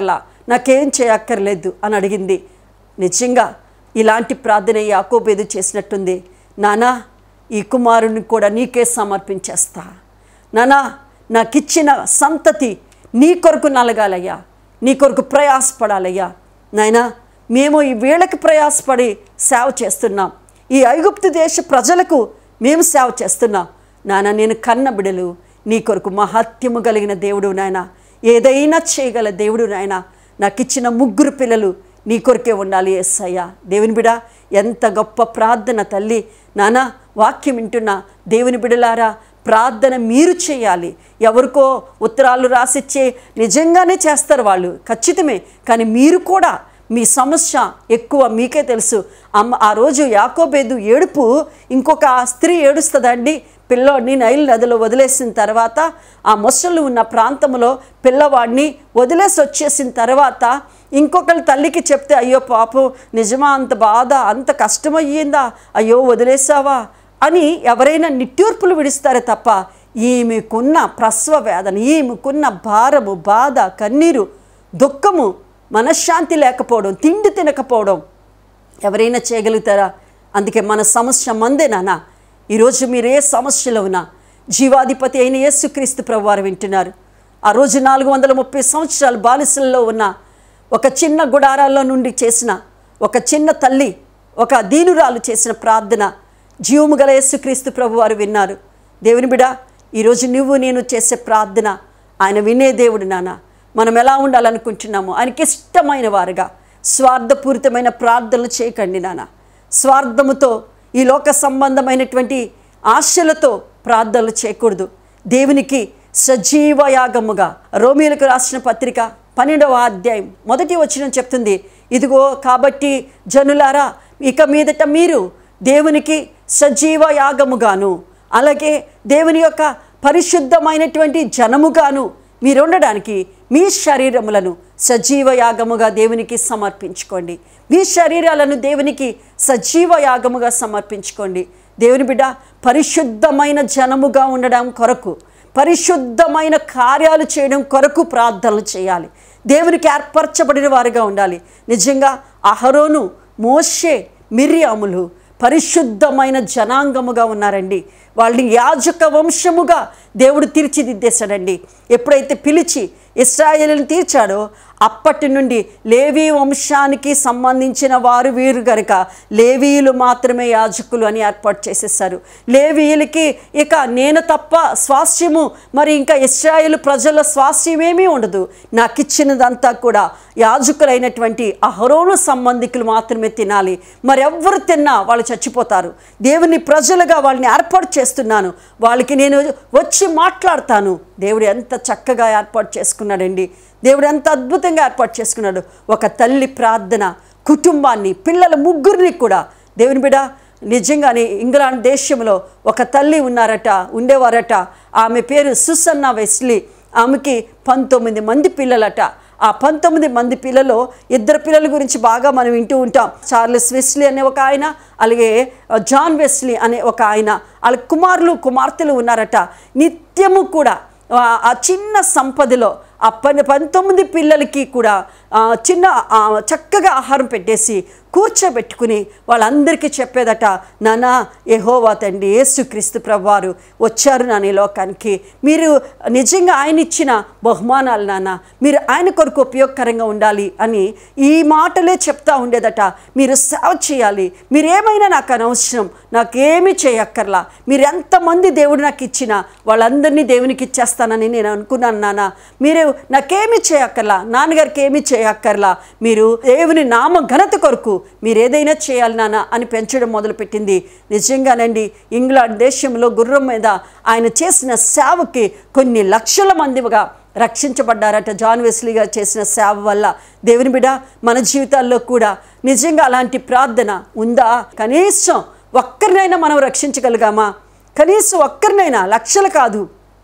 నాకేం చేయక్కర్లేదు అని అడిగింది నిజంగా ఇలాంటి ప్రార్థన యాకోబేదు చేసినట్టుంది నానా ఈ కుమారుని కూడా నీకే సమర్పించేస్తా నానా నాకిచ్చిన సంతతి నీ కొరకు నలగాలయ్యా నీ కొరకు ప్రయాసపడాలయ్యా నాయనా మేము ఈ వేళకి ప్రయాసపడి సేవ చేస్తున్నాం ఈ ఐగుప్తు దేశ ప్రజలకు మేము సేవ చేస్తున్నాం నాన్న నేను కన్న బిడలు నీ కొరకు మహత్యము కలిగిన దేవుడు నాయన ఏదైనా చేయగల దేవుడు నాయన నాకు ఇచ్చిన ముగ్గురు పిల్లలు నీ కొరకే ఉండాలి ఎస్సయ్యా దేవుని బిడ ఎంత గొప్ప ప్రార్థన తల్లి నానా వాక్యం వింటున్నా దేవుని బిడలారా ప్రార్థన మీరు చేయాలి ఎవరికో ఉత్తరాలు రాసిచ్చే నిజంగానే చేస్తారు వాళ్ళు ఖచ్చితమే కానీ మీరు కూడా మీ సమస్య ఎక్కువ మీకే తెలుసు అమ్మ ఆ రోజు యాకోబేదు ఏడుపు ఇంకొక స్త్రీ ఏడుస్తుందండి పిల్లోడిని నైల్ నదిలో వదిలేసిన తర్వాత ఆ మొసళ్ళు ఉన్న ప్రాంతంలో పిల్లవాడిని వదిలేసి వచ్చేసిన తర్వాత ఇంకొకరి తల్లికి చెప్తే అయ్యో పాపం నిజమా అంత బాధ అంత కష్టమయ్యిందా అయ్యో వదిలేసావా అని ఎవరైనా నిట్టూర్పులు విడిస్తారే తప్ప ఈమెకున్న ప్రసవ వేదన ఈమెకున్న భారము బాధ కన్నీరు దుఃఖము మనశ్శాంతి లేకపోవడం తిండి తినకపోవడం ఎవరైనా చేయగలుగుతారా అందుకే మన సమస్య మందే నాన్న ఈరోజు మీరు ఏ సమస్యలో ఉన్నా జీవాధిపతి అయిన యేసుక్రీస్తు ప్రభువారు వింటున్నారు ఆ రోజు నాలుగు వందల ముప్పై సంవత్సరాలు బాలిసల్లో ఉన్న ఒక చిన్న గుడారాల్లో నుండి చేసిన ఒక చిన్న తల్లి ఒక దీనురాలు చేసిన ప్రార్థన జీవము గల యేసుక్రీస్తు ప్రభువారు విన్నారు దేవుని బిడ ఈరోజు నువ్వు నేను చేసే ప్రార్థన ఆయన వినే దేవుడు నాన్న మనం ఎలా ఉండాలనుకుంటున్నామో ఆయనకి ఇష్టమైన వారుగా స్వార్థపూరితమైన ప్రార్థనలు చేయకండి నాన్న స్వార్థముతో ఈ లోక సంబంధమైనటువంటి ఆశలతో ప్రార్థనలు చేయకూడదు దేవునికి సజీవ యాగముగా రోమిలకు రాసిన పత్రిక పన్నెండవ అధ్యాయం మొదటి వచనం చెప్తుంది ఇదిగో కాబట్టి జనులారా ఇక మీదట మీరు దేవునికి సజీవ యాగముగాను అలాగే దేవుని యొక్క పరిశుద్ధమైనటువంటి జనముగాను మీరు ఉండడానికి మీ శరీరములను సజీవ యాగముగా దేవునికి సమర్పించుకోండి మీ శరీరాలను దేవునికి సజీవ యాగముగా సమర్పించుకోండి దేవుని బిడ్డ పరిశుద్ధమైన జనముగా ఉండడం కొరకు పరిశుద్ధమైన కార్యాలు చేయడం కొరకు ప్రార్థనలు చేయాలి దేవునికి ఏర్పరచబడిన వారుగా ఉండాలి నిజంగా అహరోను మోషే మిర్యాములు పరిశుద్ధమైన జనాంగముగా ఉన్నారండి వాళ్ళని యాజక వంశముగా దేవుడు తీర్చిదిద్దేశాడండి ఎప్పుడైతే పిలిచి ఇస్రాయేల్ని తీర్చాడో అప్పటి నుండి లేవీ వంశానికి సంబంధించిన వారు వీరు గనుక లేవీయులు మాత్రమే యాజకులు అని ఏర్పాటు చేసేసారు లేవీయులకి ఇక నేను తప్ప స్వాస్యము మరి ఇంకా ఇస్రాయేల్ ప్రజల స్వాస్యమేమీ ఉండదు నాకు ఇచ్చినదంతా కూడా యాజకులైనటువంటి అహరోను సంబంధికులు మాత్రమే తినాలి మరెవ్వరు తిన్నా వాళ్ళు చచ్చిపోతారు దేవుని ప్రజలుగా వాళ్ళని ఏర్పాటు చేస్తున్నాను వాళ్ళకి నేను వచ్చి మాట్లాడతాను దేవుడు ఎంత చక్కగా ఏర్పాటు చేసుకున్నాడండి దేవుడు ఎంత అద్భుతంగా ఏర్పాటు చేసుకున్నాడు ఒక తల్లి ప్రార్థన కుటుంబాన్ని పిల్లల ముగ్గురిని కూడా దేవుని బిడ నిజంగానే ఇంగ్లాండ్ దేశంలో ఒక తల్లి ఉన్నారట ఉండేవారట ఆమె పేరు సుసన్న వెస్లీ ఆమెకి పంతొమ్మిది మంది పిల్లలట ఆ పంతొమ్మిది మంది పిల్లలు ఇద్దరు పిల్లల గురించి బాగా మనం వింటూ ఉంటాం చార్లెస్ వెస్లీ అనే ఒక ఆయన అలాగే జాన్ వెస్లీ అనే ఒక ఆయన వాళ్ళ కుమారులు కుమార్తెలు ఉన్నారట నిత్యము కూడా ఆ- ఆ చిన్న సంపదలో ఆ పని పంతొమ్మిది పిల్లలకి కూడా ఆ, చిన్న ఆ, చక్కగా ఆహారం పెట్టేసి కూర్చోబెట్టుకుని వాళ్ళందరికీ చెప్పేదట నానా యెహోవా తండ్రి యేసుక్రీస్తు ప్రభువారు వచ్చారు నాన్న ఈ లోకానికి మీరు నిజంగా ఆయన ఇచ్చిన బహుమానాలు నాన్న మీరు ఆయన కొరకు ఉపయోగకరంగా ఉండాలి అని ఈ మాటలే చెప్తా ఉండేదట మీరు సేవ చేయాలి మీరు ఏమైనా నాకు అనవసరం నాకేమీ చేయక్కర్లా మీరు ఎంతమంది దేవుడు నాకు ఇచ్చినా వాళ్ళందరినీ దేవునికి ఇచ్చేస్తానని నేను అనుకున్నాను నాన్న మీరు నాకేమీ చేయక్కర్లా నాన్నగారికి ఏమీ చేయక్కర్లా మీరు దేవుని నామ ఘనత కొరకు మీరు ఏదైనా చేయాలి నాన్న అని పెంచడం మొదలుపెట్టింది నిజంగానండి ఇంగ్లాండ్ దేశంలో గుర్రం మీద ఆయన చేసిన సేవకి కొన్ని లక్షల మందిగా రక్షించబడ్డారట జాన్ వెస్లీ గారు చేసిన సేవ వల్ల దేవుని బిడ మన జీవితాల్లో కూడా నిజంగా అలాంటి ప్రార్థన ఉందా కనీసం ఒక్కరినైనా మనం రక్షించగలిగామా కనీసం ఒక్కరినైనా లక్షలు కాదు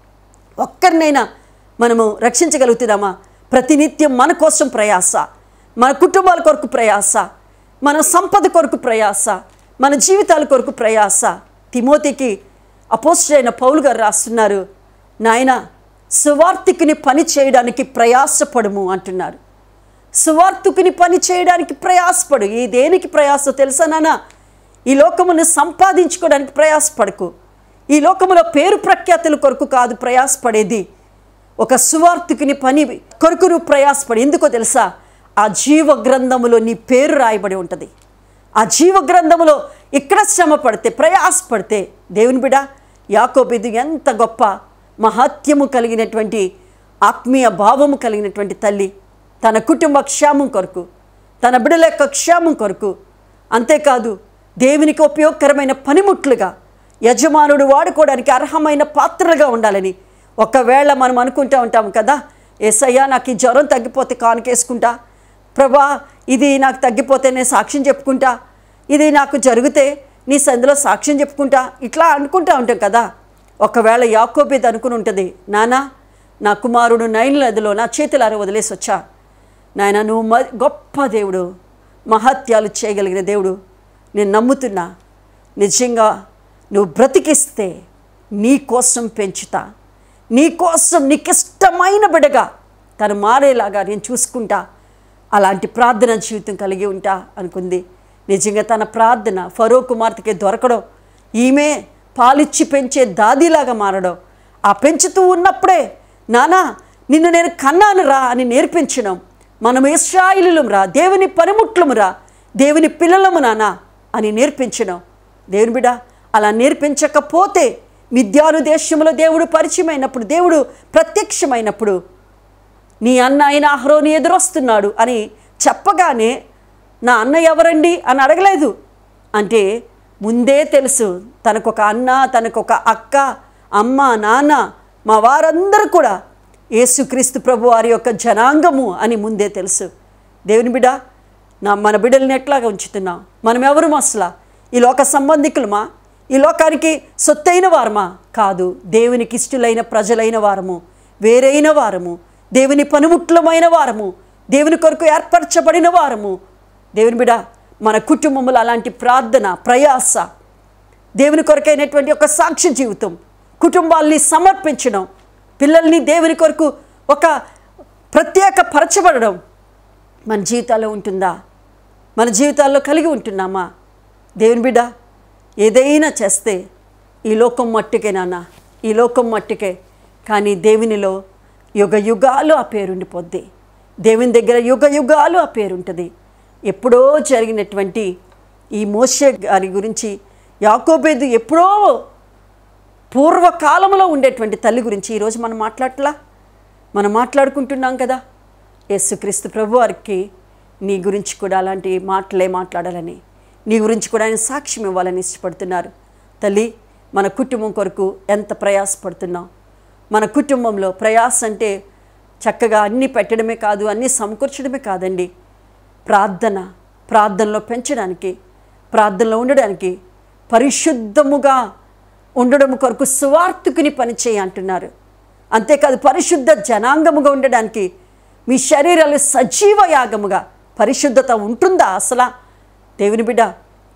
ఒక్కరినైనా మనము రక్షించగలుగుతున్నామా ప్రతినిత్యం మన కోసం ప్రయాస మన కుటుంబాల కొరకు ప్రయాస మన సంపద కొరకు ప్రయాస మన జీవితాల కొరకు ప్రయాస తిమోతికి అపోస్టైన పౌలు గారు రాస్తున్నారు నాయన సువార్తికుని పని చేయడానికి ప్రయాసపడము అంటున్నారు సువార్తుకుని పని చేయడానికి ప్రయాసపడు ఈ దేనికి ప్రయాస తెలుసా నాన్న ఈ లోకమును సంపాదించుకోవడానికి ప్రయాసపడకు ఈ లోకములో పేరు ప్రఖ్యాతుల కొరకు కాదు ప్రయాసపడేది ఒక సువార్తికుని పని కొరకు నువ్వు ప్రయాసపడి ఎందుకో తెలుసా ఆ జీవ గ్రంథములో నీ పేరు రాయబడి ఉంటుంది ఆ జీవ గ్రంథములో ఇక్కడ శ్రమ పడితే ప్రయాసపడితే దేవుని బిడ యాకోబిది ఎంత గొప్ప మహత్యము కలిగినటువంటి ఆత్మీయ భావము కలిగినటువంటి తల్లి తన కుటుంబ క్షేమం కొరకు తన బిడ్డల యొక్క క్షేమం కొరకు అంతేకాదు దేవునికి ఉపయోగకరమైన పనిముట్లుగా యజమానుడు వాడుకోవడానికి అర్హమైన పాత్రలుగా ఉండాలని ఒకవేళ మనం అనుకుంటా ఉంటాం కదా ఏసయ్యా నాకు ఈ జ్వరం తగ్గిపోతే కానుకేసుకుంటా ప్రభా ఇది నాకు తగ్గిపోతే నేను సాక్ష్యం చెప్పుకుంటా ఇది నాకు జరిగితే నీ సందులో సాక్ష్యం చెప్పుకుంటా ఇట్లా అనుకుంటా ఉంటాం కదా ఒకవేళ యాకోబేది అనుకుని ఉంటుంది నానా నా కుమారుడు నైన్ నదిలో నా చేతులారా వదిలేసి వచ్చా నాయన నువ్వు మ గొప్ప దేవుడు మహత్యాలు చేయగలిగిన దేవుడు నేను నమ్ముతున్నా నిజంగా నువ్వు బ్రతికిస్తే నీ కోసం పెంచుతా నీ కోసం నీకిష్టమైన బిడగా తను మారేలాగా నేను చూసుకుంటా అలాంటి ప్రార్థన జీవితం కలిగి ఉంటా అనుకుంది నిజంగా తన ప్రార్థన ఫరో కుమార్తెకి దొరకడం ఈమె పాలిచ్చి పెంచే దాదిలాగా మారడం ఆ పెంచుతూ ఉన్నప్పుడే నానా నిన్ను నేను కన్నాను రా అని నేర్పించడం మనం ఇస్రాయిలులం రా దేవుని పనిముట్లము రా దేవుని పిల్లలము నానా అని నేర్పించడం దేవుని బిడ అలా నేర్పించకపోతే మిథ్యాను దేశంలో దేవుడు పరిచయమైనప్పుడు దేవుడు ప్రత్యక్షమైనప్పుడు నీ అన్న అయిన అహరోని ఎదురొస్తున్నాడు అని చెప్పగానే నా అన్న ఎవరండి అని అడగలేదు అంటే ముందే తెలుసు తనకొక అన్న తనకొక అక్క అమ్మ నాన్న మా వారందరూ కూడా యేసుక్రీస్తు ప్రభు వారి యొక్క జనాంగము అని ముందే తెలుసు దేవుని బిడ నా మన బిడ్డల్ని ఎట్లాగా ఉంచుతున్నాం మనం ఎవరు అసలు ఈ లోక సంబంధికులమా ఈ లోకానికి సొత్తైన వారమా కాదు దేవునికి ఇష్టలైన ప్రజలైన వారము వేరైన వారము దేవుని పనిముట్లమైన వారము దేవుని కొరకు ఏర్పరచబడిన వారము దేవుని బిడ మన కుటుంబంలో అలాంటి ప్రార్థన ప్రయాస దేవుని కొరకైనటువంటి ఒక సాక్షి జీవితం కుటుంబాల్ని సమర్పించడం పిల్లల్ని దేవుని కొరకు ఒక ప్రత్యేక పరచబడడం మన జీవితాల్లో ఉంటుందా మన జీవితాల్లో కలిగి ఉంటున్నామా దేవుని బిడ్డ ఏదైనా చేస్తే ఈ లోకం మట్టుకే నాన్న ఈ లోకం మట్టుకే కానీ దేవునిలో యుగ యుగాలు ఆ పేరుండిపోద్ది దేవుని దగ్గర యుగ యుగాలు ఆ పేరుంటుంది ఎప్పుడో జరిగినటువంటి ఈ మోషే గారి గురించి యాకోబేదు ఎప్పుడో పూర్వకాలంలో ఉండేటువంటి తల్లి గురించి ఈరోజు మనం మాట్లాడట్లా మనం మాట్లాడుకుంటున్నాం కదా యేసుక్రీస్తు ప్రభు వారికి నీ గురించి కూడా అలాంటి మాటలే మాట్లాడాలని నీ గురించి కూడా ఆయన సాక్ష్యం ఇవ్వాలని ఇష్టపడుతున్నారు తల్లి మన కుటుంబం కొరకు ఎంత ప్రయాసపడుతున్నాం మన కుటుంబంలో ప్రయాస అంటే చక్కగా అన్నీ పెట్టడమే కాదు అన్నీ సమకూర్చడమే కాదండి ప్రార్థన ప్రార్థనలో పెంచడానికి ప్రార్థనలో ఉండడానికి పరిశుద్ధముగా ఉండడం కొరకు సువార్తుకుని పనిచేయ అంటున్నారు అంతేకాదు పరిశుద్ధ జనాంగముగా ఉండడానికి మీ శరీరాలు సజీవ యాగముగా పరిశుద్ధత ఉంటుందా అసలా దేవుని బిడ్డ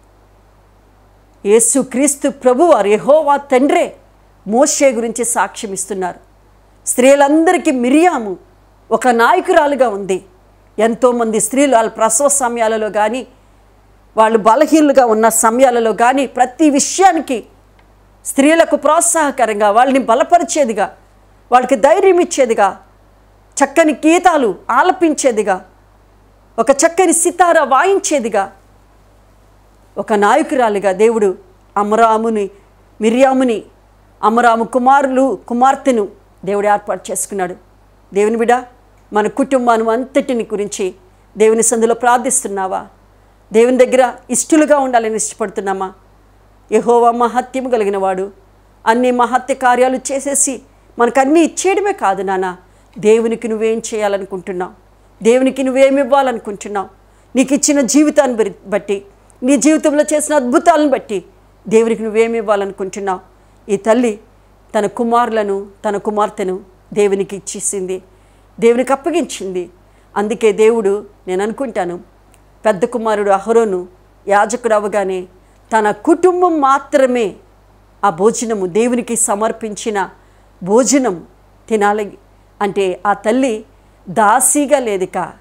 యేసు క్రీస్తు ప్రభువారు యెహోవా తండ్రే మోషే గురించి సాక్ష్యం ఇస్తున్నారు స్త్రీలందరికీ మిరియాము ఒక నాయకురాలుగా ఉంది ఎంతోమంది స్త్రీలు వాళ్ళ ప్రసవ సమయాలలో కానీ వాళ్ళు బలహీనులుగా ఉన్న సమయాలలో కానీ ప్రతి విషయానికి స్త్రీలకు ప్రోత్సాహకరంగా వాళ్ళని బలపరిచేదిగా వాళ్ళకి ధైర్యం ఇచ్చేదిగా చక్కని గీతాలు ఆలపించేదిగా ఒక చక్కని సితార వాయించేదిగా ఒక నాయకురాలిగా దేవుడు అమరాముని మిర్యాముని అమరాము కుమారులు కుమార్తెను దేవుడు ఏర్పాటు చేసుకున్నాడు దేవుని బిడ మన కుటుంబాన్ని అంతటిని గురించి దేవుని సందులో ప్రార్థిస్తున్నావా దేవుని దగ్గర ఇష్టలుగా ఉండాలని ఇష్టపడుతున్నామా యహోవా మహత్యము కలిగిన వాడు అన్ని మహత్య కార్యాలు చేసేసి మనకు అన్నీ ఇచ్చేయడమే కాదు నాన్న దేవునికి నువ్వేం చేయాలనుకుంటున్నావు దేవునికి నువ్వేమి ఇవ్వాలనుకుంటున్నావు నీకు ఇచ్చిన జీవితాన్ని బరి- బట్టి నీ జీవితంలో చేసిన అద్భుతాలను బట్టి దేవునికి నువ్వేమి ఇవ్వాలనుకుంటున్నావు ఈ తల్లి తన కుమారులను తన కుమార్తెను దేవునికి ఇచ్చేసింది దేవునికి అప్పగించింది అందుకే దేవుడు నేను అనుకుంటాను పెద్ద కుమారుడు అహరోను యాజకుడు అవగానే తన కుటుంబం మాత్రమే ఆ భోజనము దేవునికి సమర్పించిన భోజనం తినాలి అంటే ఆ తల్లి దాసీగా లేదిక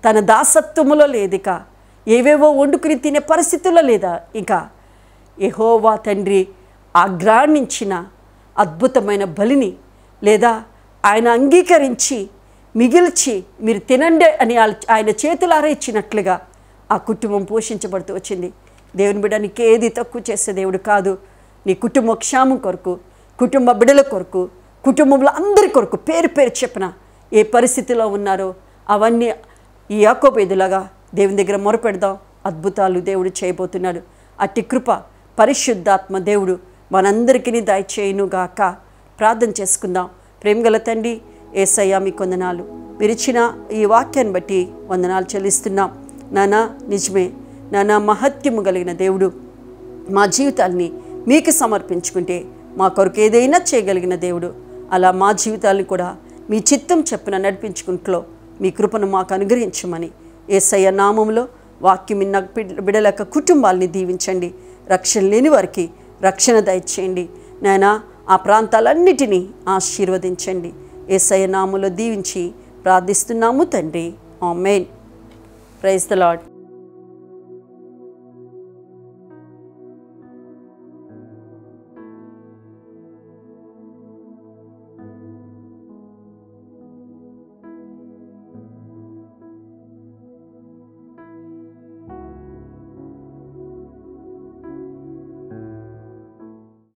తన దాసత్వములో లేదు ఇక ఏవేవో వండుకుని తినే పరిస్థితుల్లో లేదా ఇక యెహోవా తండ్రి ఆగ్రాణించిన అద్భుతమైన బలిని లేదా ఆయన అంగీకరించి మిగిల్చి మీరు తినండి అని ఆల్- ఆయన చేతులారా ఇచ్చినట్లుగా ఆ కుటుంబం పోషించబడుతూ వచ్చింది దేవుని బిడ్డ నీకు ఏది తక్కువ చేసే దేవుడు కాదు నీ కుటుంబ క్షేమం కొరకు కుటుంబ బిడ్డల కొరకు కుటుంబంలో అందరి కొరకు పేరు పేరు చెప్పిన ఏ పరిస్థితిలో ఉన్నారో అవన్నీ ఈ యాకోబేదులాగా దేవుని దగ్గర మొరపెడదాం అద్భుతాలు దేవుడు చేయబోతున్నాడు అట్టి కృప పరిశుద్ధాత్మ దేవుడు మనందరికీ దయచేయునుగాక ప్రార్థన చేసుకుందాం ప్రేమగల తండ్రి ఏసయ్యా మీ కొందనాలు మీరు ఇచ్చిన ఈ వాక్యాన్ని బట్టి వందనాలు చెల్లిస్తున్నాం నానా నిజమే నానా మహత్యము కలిగిన దేవుడు మా జీవితాల్ని మీకు సమర్పించుకుంటే మా కొరకు ఏదైనా చేయగలిగిన దేవుడు అలా మా జీవితాలను కూడా మీ చిత్తం చెప్పున నడిపించుకుంట్లో మీ కృపను మాకు అనుగ్రహించమని ఏసయ్య నామంలో వాక్యం విన్న బిడ్డ- బిడ్డల యొక్క కుటుంబాలని దీవించండి రక్షణ లేని వారికి రక్షణ దయచేయండి నాయనా ఆ ప్రాంతాలన్నిటినీ ఆశీర్వదించండి ఏసయ్య నామంలో దీవించి ప్రార్థిస్తున్నాము తండ్రి ఆమెన్ ప్రైజ్ ద లాడ్